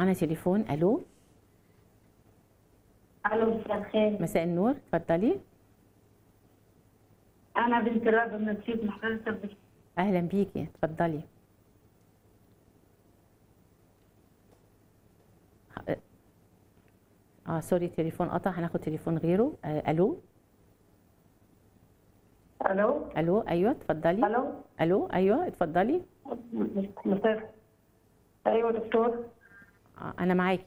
معانا تليفون الو الو مساء الخير مساء النور اتفضلي انا بنت رابع من نسيت محتاجه تثبت اهلا بيكي اتفضلي اه سوري التليفون قطع هناخد تليفون غيره آه الو الو الو ايوه اتفضلي الو الو ايوه اتفضلي مساء ايوه دكتور آه انا معاكي